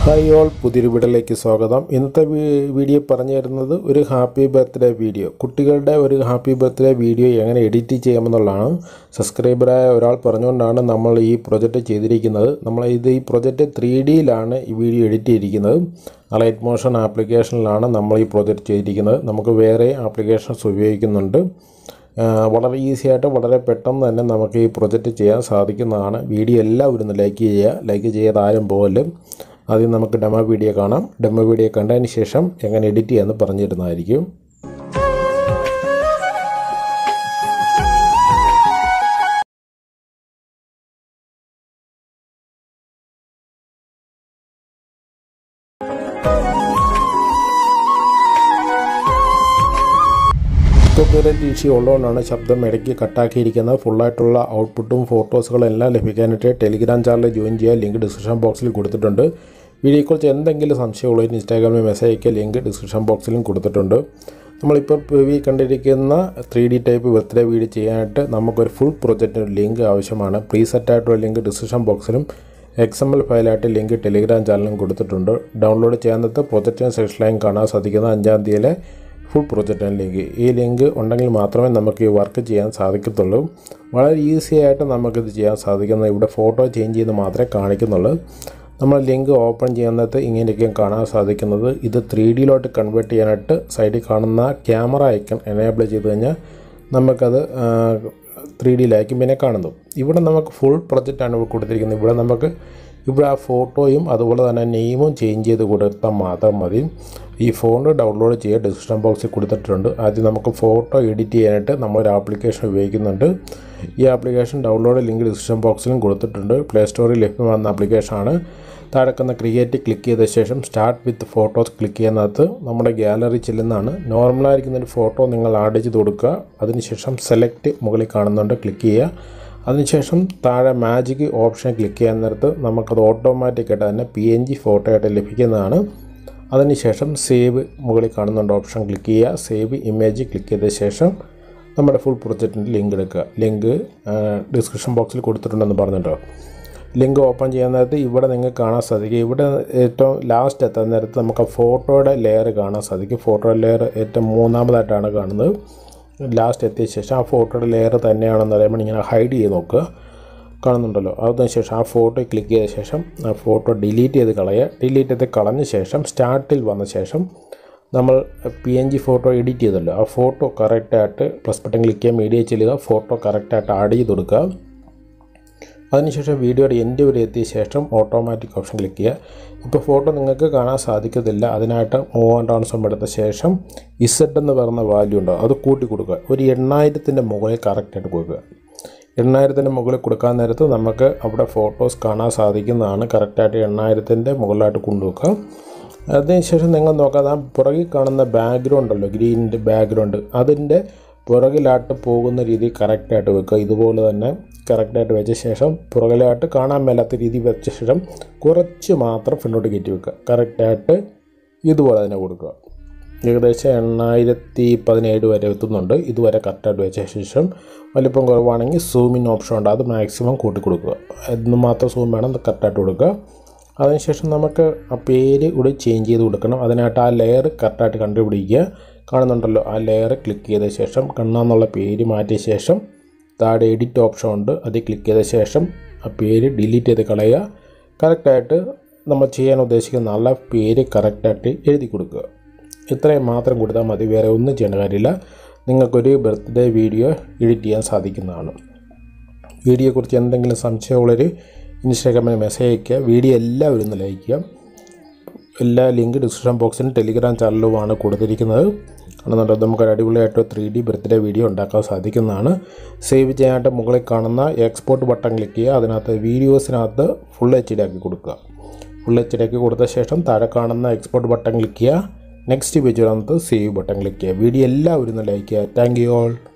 hi all പുതിയൊരു വീഡിയോയിലേക്ക് സ്വാഗതം ഇന്നത്തെ വീ- വീഡിയോ പറഞ്ഞു തരുന്നത് ഒരു ഹാപ്പി ബർത്ത്ഡേ വീഡിയോ കുട്ടികളുടെ ഒരു ഹാപ്പി ബർത്ത്ഡേ വീഡിയോ എങ്ങനെ എഡിറ്റ് ചെയ്യാമെന്നുള്ളതാണ് സബ്സ്ക്രൈബറായ ഒരാൾ പറഞ്ഞുകൊണ്ടാണ് നമ്മൾ ഈ പ്രൊജക്റ്റ് ചെയ്തിരിക്കുന്നത് നമ്മൾ ഇത് ഈ പ്രൊജക്റ്റ് ത്രീ ഡിയിലാണ് ഈ വീഡിയോ എഡിറ്റ് ചെയ്തിരിക്കുന്നത് അലൈറ്റ് മോഷൻ ആപ്ലിക്കേഷനിലാണ് നമ്മൾ ഈ പ്രൊജക്റ്റ് ചെയ്തിരിക്കുന്നത് നമുക്ക് വേറെ ആപ്ലിക്കേഷൻസ് ഉപയോഗിക്കുന്നുണ്ട് ആ, വളരെ ഈസി ആയിട്ട് വളരെ പെട്ടെന്ന് തന്നെ നമുക്ക് ഈ പ്രൊജക്റ്റ് ചെയ്യാൻ സാധിക്കുന്നതാണ് വീഡിയോ എല്ലാവരും ഒന്ന് ലൈക്ക് ചെയ്യുക ലൈക്ക് ചെയ്യാതെ ആരും പോകല് ആദ്യം നമുക്ക് ഡെമോ വീഡിയോ കാണാം ഡെമോ വീഡിയോ കണ്ടതിന് ശേഷം എങ്ങനെ എഡിറ്റ് ചെയ്യാമെന്ന് പറഞ്ഞു തരുന്നതായിരിക്കും കോപ്പിറൈറ്റ് ഇഷ്യൂ ഉള്ളതുകൊണ്ടാണ് ശബ്ദം ഇടയ്ക്ക് കട്ടാക്കിയിരിക്കുന്നത് ഫുള്ളായിട്ടുള്ള ഔട്ട്പുട്ടും ഫോട്ടോസുകളും എല്ലാം ലഭിക്കാനായിട്ട് ടെലിഗ്രാം ചാനൽ ജോയിൻ ചെയ്യാൻ ലിങ്ക് ഡിസ്ക്രിപ്ഷൻ ബോക്സിൽ കൊടുത്തിട്ടുണ്ട് വീഡിയോയെക്കുറിച്ച് എന്തെങ്കിലും സംശയമുള്ളവർ ഇൻസ്റ്റാഗ്രാമിൽ മെസ്സേജ് അയക്കുക ലിങ്ക് ഡിസ്ക്രിപ്ഷൻ ബോക്സിലും കൊടുത്തിട്ടുണ്ട് നമ്മളിപ്പോൾ ഈ കണ്ടിരിക്കുന്ന three D type birthday video ചെയ്യാനായിട്ട് നമുക്കൊരു ഫുൾ പ്രൊജക്റ്റിന് ലിങ്ക് ആവശ്യമാണ് പ്രീ സെറ്റായിട്ടുള്ള ലിങ്ക് ഡിസ്ക്രിപ്ഷൻ ബോക്സിലും എക്സ് എം എൽ ഫയലായിട്ട് ലിങ്ക് ടെലിഗ്രാം ചാനലിലും കൊടുത്തിട്ടുണ്ട് ഡൗൺലോഡ് ചെയ്യാനത്ത് പ്രൊജക്റ്റിന് സെക്ഷനിലായും കാണാൻ സാധിക്കുന്ന അഞ്ചാം തീയതിയിലെ ഫുൾ പ്രൊജക്റ്റിന് ലിങ്ക് ഈ ലിങ്ക് ഉണ്ടെങ്കിൽ മാത്രമേ നമുക്ക് ഈ വർക്ക് ചെയ്യാൻ സാധിക്കത്തുള്ളൂ വളരെ ഈസി ആയിട്ട് നമുക്കിത് ചെയ്യാൻ സാധിക്കുന്നത് ഇവിടെ ഫോട്ടോ ചേഞ്ച് ചെയ്ത് മാത്രമേ കാണിക്കുന്നുള്ളൂ നമ്മൾ ലിങ്ക് ഓപ്പൺ ചെയ്യുന്നത് ഇങ്ങനെയൊക്കെയും കാണാൻ സാധിക്കുന്നത് ഇത് ത്രീ ഡിയിലോട്ട് കൺവേർട്ട് ചെയ്യാനായിട്ട് സൈഡിൽ കാണുന്ന ക്യാമറ ഐക്കൺ എനേബിൾ ചെയ്ത് കഴിഞ്ഞാൽ നമുക്കത് ത്രീ ഡിയിലായിരിക്കും പിന്നെ കാണുന്നു ഇവിടെ നമുക്ക് ഫുൾ പ്രൊജക്റ്റാണ് ഇവിടെ കൊടുത്തിരിക്കുന്നത് ഇവിടെ നമുക്ക് ഇവിടെ ആ ഫോട്ടോയും അതുപോലെ തന്നെ നെയിമും ചേഞ്ച് ചെയ്ത് കൊടുത്താൽ മാത്രം മതി ഈ ഫോൺ ഡൗൺലോഡ് ചെയ്യുക ഡിസ്ക്രിപ്ഷൻ ബോക്സിൽ കൊടുത്തിട്ടുണ്ട് ആദ്യം നമുക്ക് ഫോട്ടോ എഡിറ്റ് ചെയ്യാനായിട്ട് നമ്മളൊരു ആപ്ലിക്കേഷൻ ഉപയോഗിക്കുന്നുണ്ട് ഈ ആപ്ലിക്കേഷൻ ഡൗൺലോഡ് ലിങ്ക് ഡിസ്ക്രിപ്ഷൻ ബോക്സിലും കൊടുത്തിട്ടുണ്ട് പ്ലേ സ്റ്റോറിൽ ലഭ്യമാകുന്ന ആപ്ലിക്കേഷനാണ് താഴെക്കുന്ന ക്രിയേറ്റ് ക്ലിക്ക് ചെയ്ത ശേഷം സ്റ്റാർട്ട് വിത്ത് ഫോട്ടോസ് ക്ലിക്ക് ചെയ്യുന്നതിനകത്ത് നമ്മുടെ ഗാലറി ചെല്ലുന്നതാണ് നോർമലായിരിക്കുന്ന ഒരു ഫോട്ടോ നിങ്ങൾ ആഡ് ചെയ്ത് കൊടുക്കുക അതിനുശേഷം സെലക്ട് മുകളിൽ കാണുന്നുണ്ട് ക്ലിക്ക് ചെയ്യുക അതിനുശേഷം താഴെ മാജിക് ഓപ്ഷൻ ക്ലിക്ക് ചെയ്യാൻ നേരത്ത് നമുക്കത് ഓട്ടോമാറ്റിക്കായിട്ട് തന്നെ പി എൻ ജി ഫോട്ടോ ആയിട്ട് ലഭിക്കുന്നതാണ് അതിനുശേഷം സേവ് മുകളിൽ കാണുന്നുണ്ട് ഓപ്ഷൻ ക്ലിക്ക് ചെയ്യുക സേവ് ഇമേജ് ക്ലിക്ക് ചെയ്ത ശേഷം നമ്മുടെ ഫുൾ പ്രൊജക്റ്റിൻ്റെ ലിങ്ക് എടുക്കുക ലിങ്ക് ഡിസ്ക്രിപ്ഷൻ ബോക്സിൽ കൊടുത്തിട്ടുണ്ടെന്ന് പറഞ്ഞിട്ടോ ലിങ്ക് ഓപ്പൺ ചെയ്യാൻ നേരത്ത് ഇവിടെ നിങ്ങൾക്ക് കാണാൻ സാധിക്കും ഇവിടെ ഏറ്റവും ലാസ്റ്റ് എത്താൻ നേരത്ത് നമുക്ക് ആ ഫോട്ടോയുടെ ലെയർ കാണാൻ സാധിക്കും ഫോട്ടോയുടെ ലെയർ ഏറ്റവും മൂന്നാമതായിട്ടാണ് കാണുന്നത് ലാസ്റ്റ് എത്തിയ ശേഷം ആ ഫോട്ടോയുടെ ലെയർ തന്നെയാണെന്ന് അറിയുമ്പോൾ ഇങ്ങനെ ഹൈഡ് ചെയ്ത് നോക്കുക കാണുന്നുണ്ടല്ലോ അതിനുശേഷം ആ ഫോട്ടോ ക്ലിക്ക് ചെയ്ത ശേഷം ആ ഫോട്ടോ ഡിലീറ്റ് ചെയ്ത് കളയുക ഡിലീറ്റ് ചെയ്ത് കളഞ്ഞ ശേഷം സ്റ്റാർട്ടിൽ വന്ന ശേഷം നമ്മൾ P N G photo edit ചെയ്തല്ലോ ആ ഫോട്ടോ കറക്റ്റായിട്ട് പ്ലസ് ബട്ടൺ ക്ലിക്ക് ചെയ്യുക മീഡിയ ചെല്ലുക ഫോട്ടോ കറക്റ്റായിട്ട് ആഡ് ചെയ്ത് കൊടുക്കുക അതിനുശേഷം വീഡിയോയുടെ എൻഡ് വരെ എത്തിയ ശേഷം ഓട്ടോമാറ്റിക് ഓപ്ഷൻ ക്ലിക്ക് ചെയ്യുക ഇപ്പോൾ ഫോട്ടോ നിങ്ങൾക്ക് കാണാൻ സാധിക്കത്തില്ല അതിനായിട്ട് മൂവ് ആൻഡ് ട്രാൻസ്ഫോം എടുത്ത ശേഷം ഇസഡ് എന്ന് പറയുന്ന വാല്യൂ ഉണ്ടാവും അത് കൂട്ടി കൊടുക്കുക ഒരു എണ്ണായിരത്തിൻ്റെ മുകളിൽ കറക്റ്റായിട്ട് കൊടുക്കുക എണ്ണായിരത്തിൻ്റെ മുകളിൽ കൊടുക്കാൻ നേരത്ത് നമുക്ക് അവിടെ ഫോട്ടോസ് കാണാൻ സാധിക്കുന്നതാണ് കറക്റ്റായിട്ട് എണ്ണായിരത്തിൻ്റെ മുകളിലായിട്ട് കൊണ്ടുവെക്കുക അതിനുശേഷം നിങ്ങൾ നോക്കാം ആ പുറകിൽ കാണുന്ന ബാക്ക്ഗ്രൗണ്ട് ഉണ്ടല്ലോ ഗ്രീനിൻ്റെ ബാക്ക്ഗ്രൗണ്ട് അതിൻ്റെ പുറകിലായിട്ട് പോകുന്ന രീതി കറക്റ്റായിട്ട് വെക്കുക ഇതുപോലെ തന്നെ കറക്റ്റായിട്ട് വെച്ച ശേഷം പുറകിലായിട്ട് കാണാൻ മേലാത്ത രീതി വെച്ച ശേഷം കുറച്ച് മാത്രം ഫ്രണ്ടോട്ട് കയറ്റി വെക്കുക കറക്റ്റായിട്ട് ഇതുപോലെ തന്നെ കൊടുക്കുക ഏകദേശം എണ്ണായിരത്തി പതിനേഴ് വരെ എത്തുന്നുണ്ട് ഇതുവരെ കറക്റ്റായിട്ട് വെച്ച ശേഷം വലിപ്പം കുറവാണെങ്കിൽ സൂമിൻ ഓപ്ഷൻ ഉണ്ട് അത് മാക്സിമം കൂട്ടി കൊടുക്കുക എന്ന് മാത്രം സൂം വേണം അത് കറക്റ്റായിട്ട് കൊടുക്കുക അതിനുശേഷം നമുക്ക് ആ പേര് കൂടി ചേഞ്ച് ചെയ്ത് കൊടുക്കണം അതിനായിട്ട് ആ ലെയർ കറക്റ്റായിട്ട് കണ്ടുപിടിക്കുക കാണുന്നുണ്ടല്ലോ ആ ലെയർ ക്ലിക്ക് ചെയ്ത ശേഷം കണ്ണാന്നുള്ള പേര് മാറ്റിയ ശേഷം താഴെ എഡിറ്റ് ഓപ്ഷൻ ഉണ്ട് അതിൽ ക്ലിക്ക് ചെയ്ത ശേഷം ആ പേര് ഡിലീറ്റ് ചെയ്ത് കളയുക കറക്റ്റായിട്ട് നമ്മൾ ചെയ്യാൻ ഉദ്ദേശിക്കുന്ന നല്ല പേര് കറക്റ്റായിട്ട് എഴുതി കൊടുക്കുക ഇത്രയും മാത്രം കൊടുത്താൽ മതി വേറെ ഒന്നും ചെയ്യേണ്ട കാര്യമില്ല നിങ്ങൾക്കൊരു ബർത്ത്ഡേ വീഡിയോ എഡിറ്റ് ചെയ്യാൻ സാധിക്കുന്നതാണ് വീഡിയോയെക്കുറിച്ച് എന്തെങ്കിലും സംശയമുള്ളൊരു ഇൻസ്റ്റാഗ്രാമിൽ മെസ്സേജ് അയയ്ക്കുക വീഡിയോ എല്ലാവരും ഒന്ന് ലൈക്ക് ചെയ്യുക എല്ലാ ലിങ്ക് ഡിസ്ക്രിപ്ഷൻ ബോക്സിലും ടെലിഗ്രാം ചാനലുമാണ് കൊടുത്തിരിക്കുന്നത് കാണുന്നുണ്ടോ നമുക്ക് ഒരു അടിപൊളിയായിട്ട് ത്രീ ഡി ബർത്ത്ഡേ വീഡിയോ ഉണ്ടാക്കാൻ സാധിക്കുന്നതാണ് സേവ് ചെയ്യാനായിട്ട് മുകളിൽ കാണുന്ന എക്സ്പോർട്ട് ബട്ടൺ ക്ലിക്ക് ചെയ്യുക അതിനകത്ത് വീഡിയോസിനകത്ത് ഫുൾ എച്ച് ഡി ആക്കി കൊടുക്കുക ഫുൾ എച്ച് ഡി ആക്കി കൊടുത്ത ശേഷം താഴെ കാണുന്ന എക്സ്പോർട്ട് ബട്ടൺ ക്ലിക്ക് ചെയ്യുക നെക്സ്റ്റ് പേജിനകത്ത് സേവ് ബട്ടൺ ക്ലിക്ക് ചെയ്യുക വീഡിയോ എല്ലാവരും ഒന്ന് ലൈക്ക് ചെയ്യുക താങ്ക് യു ഓൾ